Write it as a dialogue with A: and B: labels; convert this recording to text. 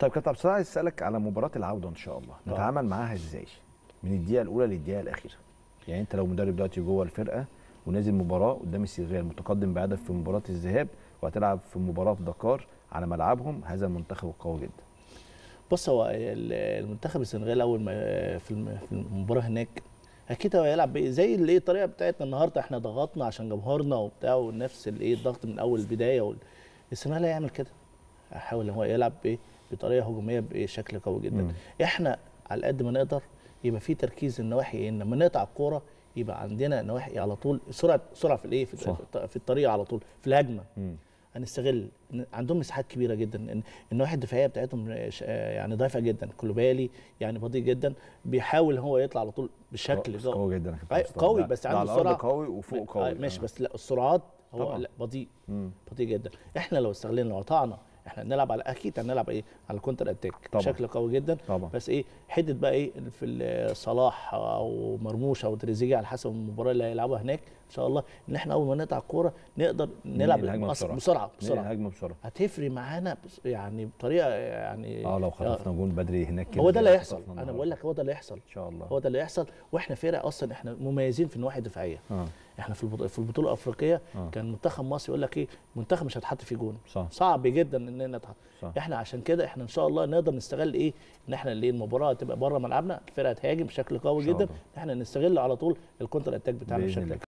A: طيب كابتن عبد الصلاح عايز اسالك على مباراه العوده ان شاء الله نتعامل معاها ازاي من الدقيقه الاولى للدقيقه الاخيره يعني انت لو مدرب دلوقتي جوه الفرقه ونازل مباراه قدام السنغال متقدم بهدف في مباراه الذهاب وهتلعب في مباراه في دكار على ملعبهم هذا المنتخب قوي جدا
B: بص هو ال- المنتخب السنغال اول ما في الم- في المباراه هناك اكيد هو هيلعب بايه زي الايه الطريقه بتاعتنا النهارده احنا ضغطنا عشان جمهورنا وبتاع ونفس الايه الضغط من اول البدايه وال... السنغال هيعمل كده هيحاول ان هو يلعب بايه بطريقه هجوميه بشكل قوي جدا
A: مم.
B: احنا على قد ما نقدر يبقى في تركيز النواحي ايه لما نقطع الكوره يبقى عندنا نواحي على طول سرعه سرعه في الايه في,
A: صح.
B: في الطريقه على طول في الهجمه
A: مم.
B: هنستغل إن عندهم مساحات كبيره جدا إن النواحي الدفاعيه بتاعتهم ش- يعني ضعيفه جدا كولوبالي يعني بطيء جدا بيحاول هو يطلع على طول بشكل
A: بس قوي جدا يا كابتن
B: أي-
A: عبد الصلاح.
B: قوي
A: ده-
B: بس
A: ده
B: عنده
A: على الأرض
B: سرعه
A: قوي وفوق قوي
B: آه، ماشي
A: آه.
B: بس لا السرعات هو
A: طبعاً.
B: لا بطيء
A: مم.
B: بطيء جدا احنا لو استغلينا لو قطعنا احنا هنلعب على اكيد هنلعب ايه على كونتر اتاك
A: طبعاً.
B: بشكل قوي جدا
A: طبعا
B: بس ايه حته بقى ايه في ال- صلاح او مرموش او تريزيجيه على حسب المباراه اللي هيلعبها هناك ان شاء الله ان احنا اول ما نقطع الكوره نقدر نلعب
A: ننهي الهجمة
B: بأس-
A: بسرعة.
B: بسرعه
A: ننهي
B: بسرعه
A: الهجمه بسرعه
B: هتفرق معانا بس- يعني بطريقه يعني
A: اه لو خطفنا جون بدري هناك كده
B: هو ده اللي
A: زي
B: هيحصل
A: خطفنا
B: انا
A: النهاردة.
B: بقول لك هو ده اللي هيحصل
A: ان شاء الله
B: هو ده اللي هيحصل واحنا فرقه اصلا احنا مميزين في النواحي الدفاعيه
A: اه
B: احنا في البطوله في البطوله الافريقيه
A: آه.
B: كان منتخب مصر يقول لك ايه منتخب مش هتحط فيه جون
A: صح
B: صعب جدا اننا نتحط
A: صح
B: احنا عشان كده احنا ان شاء الله نقدر نستغل ايه ان احنا اللي المباراه تبقى بره ملعبنا الفرقه تهاجم بشكل قوي
A: إن شاء
B: جدا
A: الله.
B: احنا نستغل على طول الكونتر اتاك بتاعنا
A: بإذن
B: بشكل
A: الله.